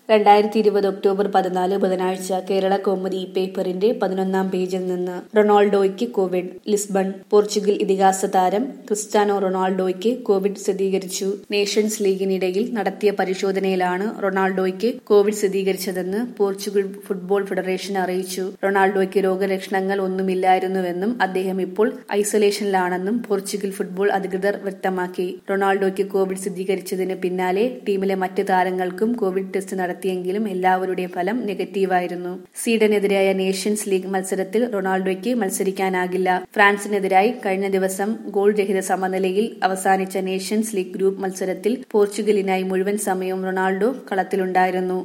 രണ്ടായിരത്തി ഇരുപത് ഒക്ടോബർ പതിനാല് ബുധനാഴ്ച കേരള കൗമുദി പേപ്പറിന്റെ പതിനൊന്നാം പേജിൽ നിന്ന് റൊണാൾഡോയ്ക്ക് കോവിഡ് ലിസ്ബൺ പോർച്ചുഗൽ ഇതിഹാസ താരം ക്രിസ്ത്യാനോ റൊണാൾഡോയ്ക്ക് കോവിഡ് സ്ഥിരീകരിച്ചു നേഷൻസ് ലീഗിനിടയിൽ നടത്തിയ പരിശോധനയിലാണ് റൊണാൾഡോയ്ക്ക് കോവിഡ് സ്ഥിരീകരിച്ചതെന്ന് പോർച്ചുഗൽ ഫുട്ബോൾ ഫെഡറേഷൻ അറിയിച്ചു റൊണാൾഡോയ്ക്ക് രോഗലക്ഷണങ്ങൾ ഒന്നുമില്ലായിരുന്നുവെന്നും അദ്ദേഹം ഇപ്പോൾ ഐസൊലേഷനിലാണെന്നും പോർച്ചുഗൽ ഫുട്ബോൾ അധികൃതർ വ്യക്തമാക്കി റൊണാൾഡോയ്ക്ക് കോവിഡ് സ്ഥിരീകരിച്ചതിന് പിന്നാലെ ടീമിലെ മറ്റ് താരങ്ങൾക്കും കോവിഡ് ടെസ്റ്റ് നടത്തിയെങ്കിലും എല്ലാവരുടെയും ഫലം നെഗറ്റീവായിരുന്നു സ്വീഡനെതിരായ നേഷൻസ് ലീഗ് മത്സരത്തിൽ റൊണാൾഡോയ്ക്ക് മത്സരിക്കാനാകില്ല ഫ്രാൻസിനെതിരായി കഴിഞ്ഞ ദിവസം ഗോൾ രഹിത സമനിലയിൽ അവസാനിച്ച നേഷൻസ് ലീഗ് ഗ്രൂപ്പ് മത്സരത്തിൽ പോർച്ചുഗലിനായി മുഴുവൻ സമയവും റൊണാൾഡോ കളത്തിലുണ്ടായിരുന്നു